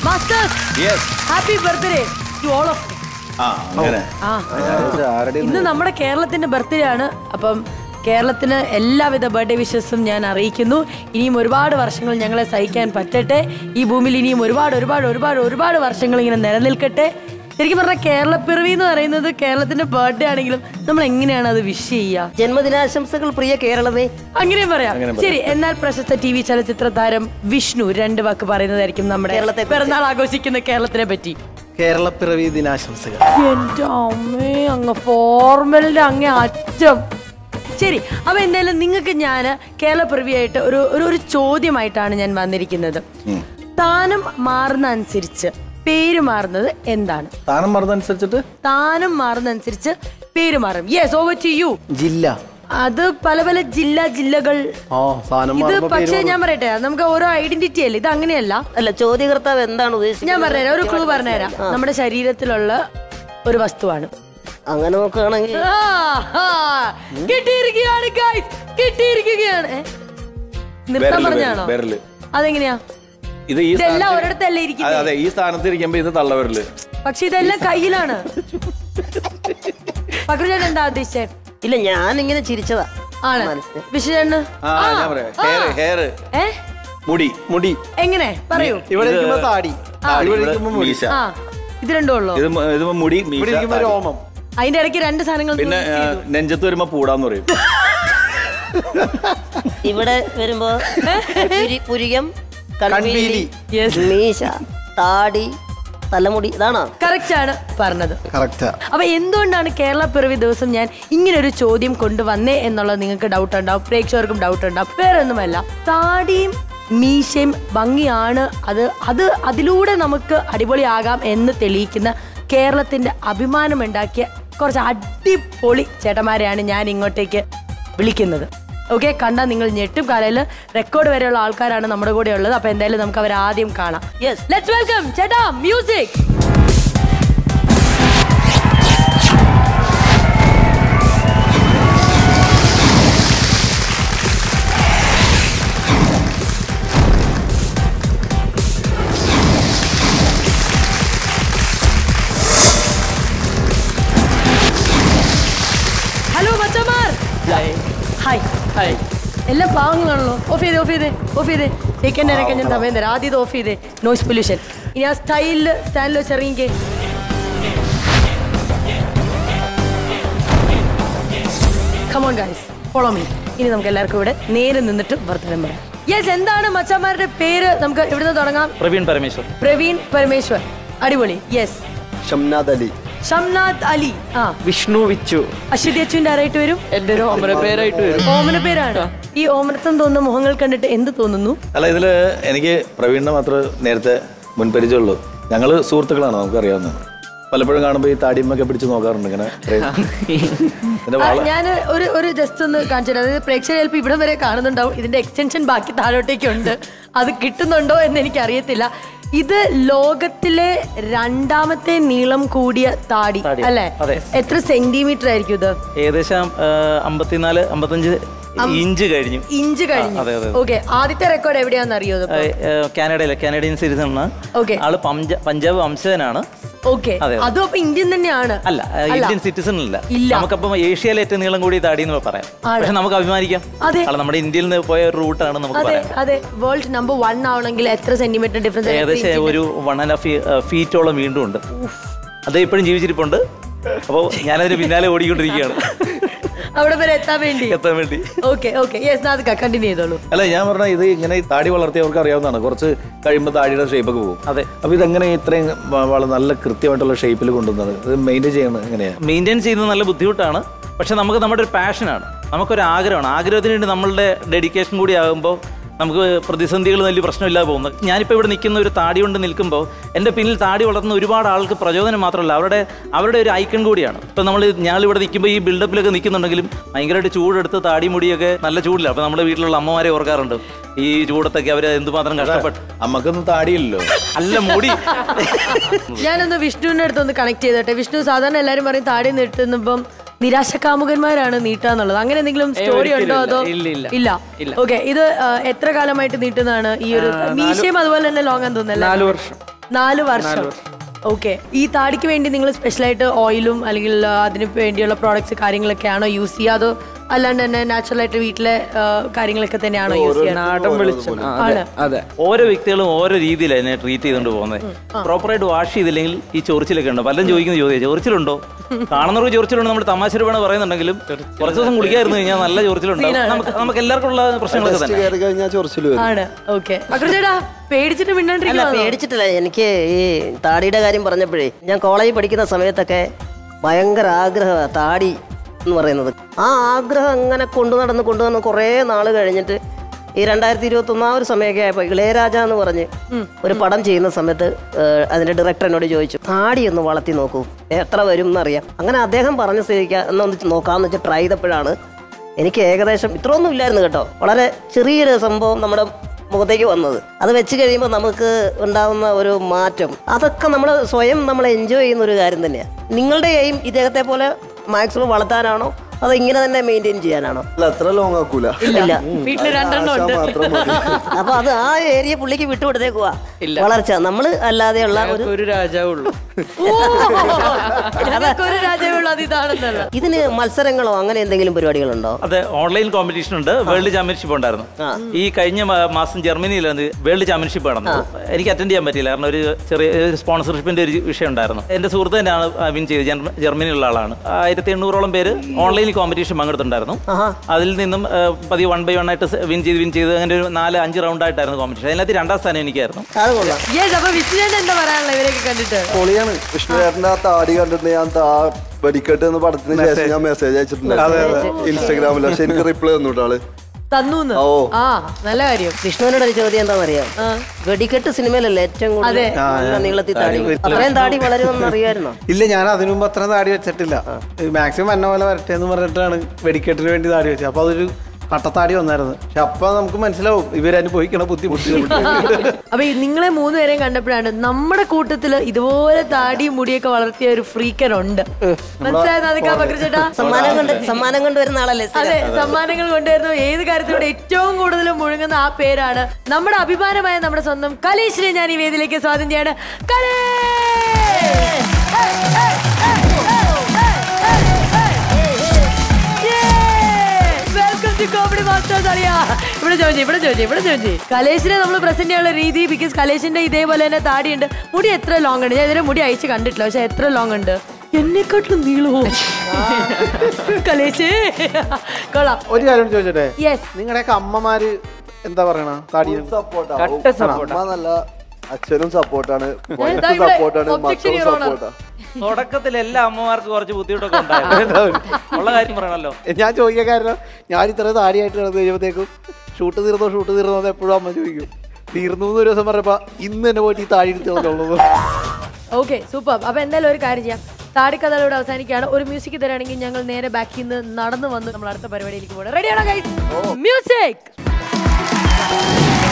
Masters yes happy birthday to all of ആ അങ്ങനെ ആ ആരുടെ ഇന്ന് നമ്മുടെ കേരളത്തിന്റെ ബർത്ത്ഡേ ആണ് അപ്പം കേരളത്തിന് എല്ലാവിധ ബർത്ത്ഡേ വിഷസും ഞാൻ അറിയിക്കുന്നു ഇനിയും ഒരുപാട് വർഷങ്ങൾ ഞങ്ങളെ സഹിക്കാൻ പറ്റട്ടെ ഈ ഭൂമിയിൽ ഇനിയും ഒരുപാട് ഒരുപാട് ഒരുപാട് ഒരുപാട് വർഷങ്ങൾ ഇങ്ങനെ നിലനിൽക്കട്ടെ ശരിക്കും പറഞ്ഞാൽ കേരളപ്പിറവി എന്ന് പറയുന്നത് കേരളത്തിന്റെ ബർത്ത്ഡേ ആണെങ്കിലും നമ്മൾ എങ്ങനെയാണ് അത് വിഷ് ചെയ്യുക ജന്മദിനാശംസകൾ പ്രിയ കേരളമേ അങ്ങനെ പറയാം ശരി എന്നാൽ പ്രശസ്ത ടി വി ചലച്ചിത്ര താരം വിഷ്ണു രണ്ട് വാക്ക് പറയുന്നതായിരിക്കും നമ്മുടെ കേരളത്തെ പിറന്നാൾ ആഘോഷിക്കുന്ന കേരളത്തിനെ പറ്റി കേരളപ്പിറവി ദിനാശംസകൾ എന്റെ അമ്മേ അങ്ങ് ഫോർമലിന്റെ അങ്ങേ അറ്റം ശരി അപ്പൊ എന്തായാലും നിങ്ങൾക്ക് ഞാൻ കേരളപ്പിറവിയായിട്ട് ഒരു ഒരു ഒരു ചോദ്യമായിട്ടാണ് ഞാൻ വന്നിരിക്കുന്നത് സ്ഥാനം മാറുന്ന അനുസരിച്ച് പേര് മാറുന്നത് എന്താണ് സ്ഥാനം മറന്നനുസരിച്ചിട്ട് സ്ഥാനം മാറുന്ന അനുസരിച്ച് പേര് മാറും യെസ് ഓവർ ടു യു ജില്ല അത് പല പല ജില്ല ജില്ലകൾ ആ സ്ഥാനം ഇത് മാറുമ്പോ പേര് പക്ഷേ ഞാൻ പറയട്ടെ അത് നമുക്ക് ഓരോ ഐഡന്റിറ്റി അല്ലേ ഇത് അങ്ങനെയല്ല അല്ല ചോദ്യകർത്താവ് എന്താണ് ഉദ്ദേശിച്ചത് ഞാൻ പറഞ്ഞുതരാം ഒരു ക്ലൂ പറഞ്ഞുതരാം നമ്മുടെ ശരീരത്തിലുള്ള ഒരു വസ്തുവാണ് അങ്ങനെ നോക്കുകയാണെങ്കിൽ ആഹാ, കിട്ടിയിരിക്കുകയാണ് guys. കിട്ടിയിരിക്കുകയാണ് ഏ? നിർത്താൻ വിരല്, പറഞ്ഞാണോ വിരല്. അതെങ്ങനെയാ ഇത് ഈ ഇതെല്ലാം സ്ഥാനത്ത് ഒരിടത്തല്ലേ അതെ, ഇരിക്കുന്നത് അതെ ഈ സ്ഥാനത്ത് ഇരിക്കുമ്പോ ഇത് തള്ളവരല് പക്ഷെ ഇതെല്ലാം കയ്യിലാണ് പക്രുചേട്ടൻ എന്താ ഉദ്ദേശിച്ചേ ഇല്ല ഞാൻ ഇങ്ങനെ ചിരിച്ചതാ ആണ് മനസ്സിലായി. വിഷുചേട്ടന് ആ ഞാൻ പറയാം ഹെയർ ഹെയർ ഏ മുടി മുടി എങ്ങനെ പറയൂ ഇവിടെ ഇത് ഇരിക്കുമ്പോ താടി താടി, ഇവിടെ ഇവിടെ ഇരിക്കുമ്പോ മുടി മീശ ആ ഇത് രണ്ടും ഉള്ളൂ ഇത് മ- ഇത് മുടി മീശ, ഇവിടെ ഇരിക്കുമ്പോ താടി. രോമം അതിന്റെ ഇടയ്ക്ക് രണ്ട് സാധനങ്ങൾ പിന്നെ notice ആ, ചെയ്തു. നെഞ്ചത്ത് വരുമ്പോ പൂടാന്ന് പറയും ഇവിടെ വരുമ്പോ പുരി- പുരികം കൺപീലി Yes. മീശ താടി തലമുടി ഇതാണോ കറക്റ്റ് ആണ് പറഞ്ഞത് കറക്റ്റാ അപ്പൊ എന്തുകൊണ്ടാണ് കേരള പിറവി ദിവസം ഞാൻ ഇങ്ങനെ ഒരു ചോദ്യം കൊണ്ടുവന്നേ എന്നുള്ളത് നിങ്ങൾക്ക് ഡൗട്ട് ഉണ്ടാവും പ്രേക്ഷകർക്കും ഡൗട്ട് ഉണ്ടാവും വേറെ ഒന്നുമല്ല താടിയും മീശയും ഭംഗിയാണ് അത് അത് അതിലൂടെ നമുക്ക് അടിപൊളിയാകാം എന്ന് തെളിയിക്കുന്ന കേരളത്തിന്റെ അഭിമാനമുണ്ടാക്കിയ കുറച്ച് അടിപൊളി ചേട്ടന്മാരെയാണ് ഞാൻ ഇങ്ങോട്ടേക്ക് വിളിക്കുന്നത് ഓക്കെ കണ്ടാൽ നിങ്ങൾ ഞെട്ടും കാലയിൽ റെക്കോർഡ് വരെയുള്ള ആൾക്കാരാണ് നമ്മുടെ കൂടെ ഉള്ളത് അപ്പൊ എന്തായാലും നമുക്ക് അവർ ആദ്യം കാണാം Yes. ലെറ്റ്സ് വെൽക്കം ചേട്ടാ മ്യൂസിക് ഹലോ മച്ചമാർ ഹായ് ഹായ് എല്ലാം പാവങ്ങളാണല്ലോ ഓഫ് ചെയ്തേ ഓഫ് ചെയ്തേ ഓഫ് ചെയ്തേ സെക്കൻഡിനൊക്കെ ഞാൻ സമയം തരാം ആദ്യം ഇത് ഓഫ് ചെയ്തേ നോയ്സ് പൊല്യൂഷൻ ഇനി ആ സ്റ്റൈലിൽ സ്റ്റാൻഡിൽ വെച്ച് ഇറങ്ങിക്കേ കമോൺ ഗൈസ് ഫോളോ മീ ഇനി നമുക്ക് എല്ലാവർക്കും ഇവിടെ നേരെ നിന്നിട്ട് വർത്തനം പറയാം യെസ് എന്താണ് മച്ചന്മാരുടെ പേര് നമുക്ക് ഇവിടുന്ന് തുടങ്ങാം പ്രവീൺ പരമേശ്വർ പ്രവീൺ പരമേശ്വർ അടിപൊളി യെസ് ഷംനാദ് അലി ഷംനാഥ് അലി ആ വിഷ്ണു വിച്ചു അശ്വതി അച്ഛൻ്റെ ആരായിട്ട് വരും എന്റെ ഒരു ഓമന പേരായിട്ട് വരും ഓമന പേരാണ് ഈ ഓമനത്തം തോന്നുന്ന മുഖങ്ങൾ കണ്ടിട്ട് എന്ത് തോന്നുന്നു അല്ല ഇതില് എനിക്ക് പ്രവീണിനെ മാത്രമേ നേരത്തെ മുൻപരിചയമുള്ളൂ ഞങ്ങള് സുഹൃത്തുക്കളാണ് നമുക്കറിയാവുന്ന പലപ്പോഴും കാണുമ്പോൾ ഈ താടിയമ്മൊക്കെ പിടിച്ച് നോക്കാറുണ്ട് ഇങ്ങനെ ഇതിന്റെ വള ഞാൻ ഒരു ഒരു ജസ്റ്റ് ഒന്ന് കാണിച്ചു തരാം അതായത് പ്രേക്ഷകർ ചിലപ്പോൾ ഇവിടം വരെ കാണുന്നുണ്ടാവും ഇതിന്റെ എക്സ്റ്റൻഷൻ ബാക്കി താഴോട്ടേക്കുണ്ട് അത് കിട്ടുന്നുണ്ടോ എന്ന് എനിക്ക് അറിയത്തില്ല ഇത് ലോകത്തിലെ രണ്ടാമത്തെ നീളം കൂടിയ താടി താടി, അല്ലെ അതെ. എത്ര സെന്റിമീറ്റർ ആയിരിക്കും ഇത് ഏകദേശം ആ, അമ്പത്തിനാല് അമ്പത്തഞ്ച് ഇഞ്ച് കഴിഞ്ഞു ഇഞ്ച് കഴിഞ്ഞു അതെ, അതെ. ഓക്കെ ആദ്യത്തെ റെക്കോർഡ് എവിടെയാണെന്ന് അറിയോ ആ, ആ, കാനഡയിലെ കാനഡിയൻ സിറ്റിസൺ ആണ് Okay. ആള് പഞ്ച- പഞ്ചാബ് വംശജനാണ് ഓക്കെ അതെ, അതെ. അതും അപ്പൊ ഇന്ത്യൻ തന്നെയാണ് അല്ല ആ, ഇന്ത്യൻ സിറ്റിസൺ അല്ല ഇല്ല. നമുക്കപ്പം ഏഷ്യയിലെ ഏറ്റവും നീളം കൂടിയ താടി എന്ന് പറയാം ആണ്. പക്ഷെ നമുക്ക് അഭിമാനിക്കാം അതെ. ആള് നമ്മുടെ ഇന്ത്യയിൽ നിന്ന് പോയ ഒരു റൂട്ടാണ് നമുക്ക് അതെ പറയാം അതെ വേൾഡ് നമ്പർ വൺ ആവണമെങ്കിൽ എത്ര സെന്റിമീറ്റർ ഡിഫറൻസ് ഏകദേശം ഒരു വൺ ആൻഡ് ഹാഫ് ഫീറ്റോളം വീണ്ടും ഉണ്ട് അത് ഇപ്പോഴും ജീവിച്ചിരിപ്പുണ്ട് അപ്പോൾ ഞാനതിന് പിന്നാലെ ഓടിക്കൊണ്ടിരിക്കുകയാണ് അവിടെ വരെ എത്താൻ വേണ്ടി എത്താൻ വേണ്ടി okay okay yes Nadika continue ചെയ്തോളൂ അല്ല ഞാൻ പറഞ്ഞ ഇത് ഇങ്ങനെ ഈ താടി വളർത്തിയവർക്ക് അറിയാവുന്നതാണ് കുറച്ച് കഴിയുമ്പോൾ താടിയുടെ ഷേപ്പൊക്കെ പോകും അതെ. അപ്പൊ ഇതെങ്ങനെ ഇത്രയും വ- വളരെ നല്ല കൃത്യമായിട്ടുള്ള ഷേപ്പിൽ കൊണ്ടുവന്നത് ഇത് മെയിൻറ്റെയിൻ ചെയ്യണത് എങ്ങനെയാ മെയിൻറ്റെയിൻ ചെയ്യുന്നത് നല്ല ബുദ്ധിമുട്ടാണ് പക്ഷെ നമുക്ക് നമ്മുടെ ഒരു പാഷനാണ് നമുക്കൊരു ആഗ്രഹമാണ് ആഗ്രഹത്തിന് വേണ്ടി നമ്മളുടെ ഡെഡിക്കേഷൻ കൂടി ആകുമ്പോൾ നമുക്ക് പ്രതിസന്ധികൾ വലിയ പ്രശ്നമില്ലാതെ പോകുന്നത് ഞാനിപ്പോൾ ഇവിടെ നിൽക്കുന്ന ഒരു താടി കൊണ്ട് നിൽക്കുമ്പോൾ എൻ്റെ പിന്നിൽ താടി വളർത്തുന്ന ഒരുപാട് ആൾക്ക് പ്രചോദനം മാത്രമല്ല അവരുടെ അവരുടെ ഒരു ഐക്കൺ കൂടിയാണ് ഇപ്പം നമ്മൾ ഞാനിവിടെ നിൽക്കുമ്പോൾ ഈ ബിൽഡപ്പിലൊക്കെ നിൽക്കുന്നുണ്ടെങ്കിലും ഭയങ്കരമായിട്ട് ചൂടെടുത്ത് താടി മുടിയൊക്കെ നല്ല ചൂടില്ല അപ്പോൾ നമ്മുടെ വീട്ടിലുള്ള അമ്മമാരെ ഓർക്കാറുണ്ട് ഈ ചൂടത്തൊക്കെ അവർ എന്തുമാത്രം കഷ്ടപ്പെട്ടു അമ്മക്കൊന്നും താടിയില്ലല്ലോ അല്ല മുടി ഞാനൊന്ന് വിഷ്ണുവിന്റെ അടുത്ത് ഒന്ന് കണക്ട് ചെയ്തോട്ടെ വിഷ്ണു സാധാരണ എല്ലാരും പറയും താടി നീട്ടുന്നപ്പം നിരാശ കാമുകന്മാരാണ് നീട്ടാന്നുള്ളത് അങ്ങനെ എന്തെങ്കിലും സ്റ്റോറി ഉണ്ടോ അതോ ഇല്ല, ഇല്ല. ഇല്ല ഇല്ല. ഓക്കെ ഇത് ആ, എത്ര കാലമായിട്ട് നീട്ടുന്നതാണ് ഈ ഒരു മീശയും അതുപോലെ തന്നെ ലോങ് തോന്നുന്നല്ലേ നാല് വർഷം നാല് വർഷം ഓക്കെ ഈ താടിക്ക് വേണ്ടി നിങ്ങൾ സ്പെഷ്യലായിട്ട് ഓയിലും അല്ലെങ്കിൽ ആ, അതിന് വേണ്ടിയുള്ള പ്രോഡക്ട്സ് കാര്യങ്ങളൊക്കെയാണോ യൂസ് ചെയ്യുക അതോ അല്ലാണ്ട് തന്നെ നാച്ചുറൽ ആയിട്ട് വീട്ടിലെ ആ, കാര്യങ്ങളൊക്കെ തന്നെയാണോ യൂസ് ചെയ്യുക നാടൻ വെളിച്ചം ആ, അതെ ആണ്. അതെ ഓരോ വ്യക്തികളും ഓരോ രീതിയിലാണ് അതിനെ ട്രീറ്റ് ചെയ്തുകൊണ്ട് പോകുന്നത് പ്രോപ്പറായിട്ട് വാഷ് ചെയ്തില്ലെങ്കിൽ ഈ ചൊറിച്ചിലൊക്കെ ഉണ്ട് പലരും ചോദിക്കുന്ന ചോദ്യം ചൊറിച്ചിലുണ്ടോ കാണുന്നവർക്ക് ചൊറിച്ചിലുണ്ട് നമ്മൾ തമാശ രൂപമാണ് പറയുന്നുണ്ടെങ്കിലും കുറച്ച് ദിവസം കുടിക്കായിരുന്നു കഴിഞ്ഞാൽ നല്ല ചൊറിച്ചിലുണ്ടാവും നമുക്ക് നമുക്ക് എല്ലാവർക്കും ഉള്ള പ്രശ്നങ്ങളൊക്കെ ടെസ്റ്റ് തന്നെ കയറി കഴിഞ്ഞാൽ ചൊറിച്ചിൽ വരും ആണ് ഓക്കെ ചേട്ടാ പേടിച്ചിട്ട് അല്ല മിണ്ടാണ്ടിരിക്കുന്നു പേടിച്ചിട്ടില്ല എനിക്ക് ഈ താടിയുടെ കാര്യം പറഞ്ഞപ്പോഴേ ഞാൻ കോളേജിൽ പഠിക്കുന്ന സമയത്തൊക്കെ ഭയങ്കര ആഗ്രഹമാണ് താടി എന്ന് പറയുന്നത് ആ ആഗ്രഹം അങ്ങനെ കൊണ്ടു നടന്ന് കൊണ്ടു നടന്ന് കുറേ നാൾ കഴിഞ്ഞിട്ട് ഈ രണ്ടായിരത്തി ഇരുപത്തി ഒന്നാം ഒരു സമയമൊക്കെ ആയപ്പോൾ ഇളയരാജ എന്ന് പറഞ്ഞ് ഒരു പടം ചെയ്യുന്ന സമയത്ത് ഏഹ്, അതിന്റെ ഡയറക്ടർ എന്നോട് ചോദിച്ചു താടി ഒന്ന് വളർത്തി നോക്കൂ എത്ര വരും എന്നറിയാം അങ്ങനെ അദ്ദേഹം പറഞ്ഞ സ്ഥിതിക്ക് എന്നൊന്ന് നോക്കാമെന്ന് വെച്ച് ട്രൈ ചെയ്തപ്പോഴാണ് എനിക്ക് ഏകദേശം ഇത്രയൊന്നും ഇല്ലായിരുന്നു കേട്ടോ വളരെ ചെറിയൊരു സംഭവം നമ്മുടെ മുഖത്തേക്ക് വന്നത് അത് വെച്ച് കഴിയുമ്പോൾ നമുക്ക് ഉണ്ടാകുന്ന ഒരു മാറ്റം അതൊക്കെ നമ്മൾ സ്വയം നമ്മൾ എൻജോയ് ചെയ്യുന്ന ഒരു കാര്യം തന്നെയാണ് നിങ്ങളുടെ എയിം ഇദ്ദേഹത്തെ പോലെ മാക്സിമം വളർത്താനാണോ അതോ ഇങ്ങനെ തന്നെ മെയിൻറ്റെയിൻ ചെയ്യാനാണോ അല്ല അത്ര ലോങ് ആക്കൂല ഇല്ല വീട്ടില് രണ്ടെണ്ണം ആശ ഉണ്ട് മാത്രം മതി അപ്പൊ അത് ആ ഏരിയ പുള്ളിക്ക് വിട്ടുകൊടുത്തേക്കുവാ വളർച്ച നമ്മൾ അല്ലാതെയുള്ള ഒരു ഒരു രാജാവുള്ളൂ ഓ, ഞങ്ങൾക്ക് ഒരു രാജാവുള്ള അത് ഇതാണെന്നല്ല ഇതിന് മത്സരങ്ങളോ അങ്ങനെ എന്തെങ്കിലും പരിപാടികളുണ്ടോ അതെ ഓൺലൈൻ കോമ്പറ്റീഷൻ ഉണ്ട് വേൾഡ് ചാമ്പ്യൻഷിപ്പ് ഉണ്ടായിരുന്നു ഈ കഴിഞ്ഞ മാ- മാസം ജർമ്മനിയിലാണ് വേൾഡ് ചാമ്പ്യൻഷിപ്പ് നടന്നത് എനിക്ക് അറ്റൻഡ് ചെയ്യാൻ പറ്റിയില്ല കാരണം ഒരു ചെറിയ ഒരു സ്പോൺസർഷിപ്പിന്റെ ഒരു വിഷയം ഉണ്ടായിരുന്നു എന്റെ സുഹൃത്ത് തന്നെയാണ് വിൻ ചെയ്തത് ജർമ്മ- ജർമ്മനിയിലുള്ള ആളാണ് ആയിരത്തി എണ്ണൂറോളം പേര് ഓൺലൈൻ കോമ്പറ്റീഷൻ പങ്കെടുത്തിട്ടുണ്ടായിരുന്നു അതിൽ നിന്നും ആ, പതിയെ വൺ ബൈ വൺ ആയിട്ട് വിൻ ചെയ്ത് വിൻ ചെയ്ത് അങ്ങനെ ഒരു നാല് അഞ്ച് റൗണ്ട് ആയിട്ടായിരുന്നു കോമ്പറ്റീഷൻ അതിനകത്ത് രണ്ടാം സ്ഥാനം എനിക്കായിരുന്നു അത് കൊള്ളാം യെസ് അപ്പൊ വിഷ്ണുചേട്ടൻ എന്താ പറയാനുള്ള ഇവരൊക്കെ കണ്ടിട്ട് പൊളിയാണ് വിഷ്ണുചേട്ടന്റെ ആ താടി കണ്ടിട്ട് ഞാൻ താ വെടിക്കെട്ട് എന്ന പടത്തിന് ശേഷം ഞാൻ മെസ്സേജ് അയച്ചിട്ടുണ്ട് ഇൻസ്റ്റാഗ്രാമിൽ പക്ഷെ എനിക്ക് റിപ്ലൈ തന്നു കേട്ടോ ആള് തന്നൂന്ന് ഓ. ആ നല്ല കാര്യം വിഷ്ണുവിനോട് ഒരു ചോദ്യം എന്താണെന്നറിയാം വെടിക്കെട്ട് സിനിമയിലല്ലേ ഏറ്റവും കൂടുതൽ നല്ല നീളത്തിൽ താടി അത്രയും താടി വളരുമെന്ന് അറിയാമായിരുന്നോ ഇല്ല ഞാൻ അതിനു മുമ്പ് അത്ര താടി വെച്ചിട്ടില്ല മാക്സിമം എന്നെ പോലെ വരട്ടെ എന്ന് പറഞ്ഞിട്ടാണ് വെടിക്കെട്ടിന് വേണ്ടി താടി വെച്ചത് അപ്പൊ അതൊരു കട്ടത്താടി വന്നായിരുന്നു പക്ഷെ അപ്പൊ നമുക്ക് മനസ്സിലാവും ഇവരനുഭവിക്കണ ബുദ്ധിമുട്ടുകൾ അപ്പൊ ഈ നിങ്ങളെ മൂന്നുപേരെയും കണ്ടപ്പോഴാണ് നമ്മുടെ കൂട്ടത്തില് ഇതുപോലെ താടിയും മുടിയൊക്കെ വളർത്തിയ ഒരു ഫ്രീക്കൻ ഉണ്ട് മനസ്സിലായത് അതൊക്കെ പക്രചേട്ടാ സമ്മാനം കൊണ്ട് സമ്മാനം കൊണ്ട് വരുന്ന ആളല്ലേ സ്ഥിരം? അതെ സമ്മാനങ്ങൾ കൊണ്ടുവരുന്നു ഏത് കാര്യത്തിലൂടെ ഏറ്റവും കൂടുതൽ മുഴങ്ങുന്ന ആ പേരാണ് നമ്മുടെ അഭിമാനമായ നമ്മുടെ സ്വന്തം കലേഷിനെ ഞാൻ ഈ വേദിയിലേക്ക് സ്വാഗതം ചെയ്യാണ് കലേ വെൽക്കം ടു കോമഡി മാസ്റ്റേഴ്സ് അറിയാ ഇവിടെ ചോദിച്ചു ഇവിടെ ചോദിച്ചു ഇവിടെ ചോദിച്ചു കലേഷിനെ നമ്മൾ പ്രസന്റ് ചെയ്യാനുള്ള രീതി ബിക്കോസ് കലേഷിന്റെ ഇതേപോലെ തന്നെ താടിയുണ്ട് മുടി എത്ര ലോങ് ഉണ്ട് ഞാൻ ഇതിന്റെ മുടി അയച്ച് കണ്ടിട്ടില്ല പക്ഷെ എത്ര ലോങ് ഉണ്ട് എന്നെക്കാട്ടിലും നീളമോ കലേഷേ കൊള്ളാം ഒരു കാര്യം ചോദിച്ചോട്ടെ യെസ് നിങ്ങളുടെയൊക്കെ അമ്മമാര് എന്താ പറയണ താടി സപ്പോർട്ടാ കട്ട support ആ. അമ്മ നല്ല അച്ഛനും സപ്പോർട്ടാണ് ഇതാ ഇവിടെ സപ്പോർട്ടാണ് objection, മക്കളും Your Honor. സപ്പോർട്ടാ തുടക്കത്തിൽ എല്ലാ അമ്മമാർക്കും കുറച്ച് ബുദ്ധിമുട്ടൊക്കെ ഉണ്ടായിരുന്നു ഉള്ള കാര്യം പറയണല്ലോ ഞാൻ ചോദിക്കാൻ കാരണം ഞാൻ ഇത്ര താടിയായിട്ട് നടന്നു കഴിയുമ്പോഴത്തേക്കും ഷൂട്ട് തീർന്നോ ഷൂട്ട് തീർന്നോ എന്ന് എപ്പോഴും അമ്മ ചോദിക്കും തീർന്നു എന്ന് ഒരു ദിവസം പറഞ്ഞപ്പോ ഇന്ന് തന്നെ പോയിട്ട് ഈ താടി എടുത്തോളുള്ളത് ഓക്കെ സൂപ്പർ അപ്പൊ എന്തായാലും ഒരു കാര്യം ചെയ്യാം താടിക്കഥ ഇവിടെ അവസാനിക്കുകയാണ് ഒരു മ്യൂസിക് തരാണെങ്കിൽ ഞങ്ങൾ നേരെ ബാക്കിൽ നിന്ന് നടന്നു വന്ന് നമ്മൾ അടുത്ത പരിപാടിയിലേക്ക് പോകണം റെഡിയാണോ ഗൈസ് മ്യൂസിക്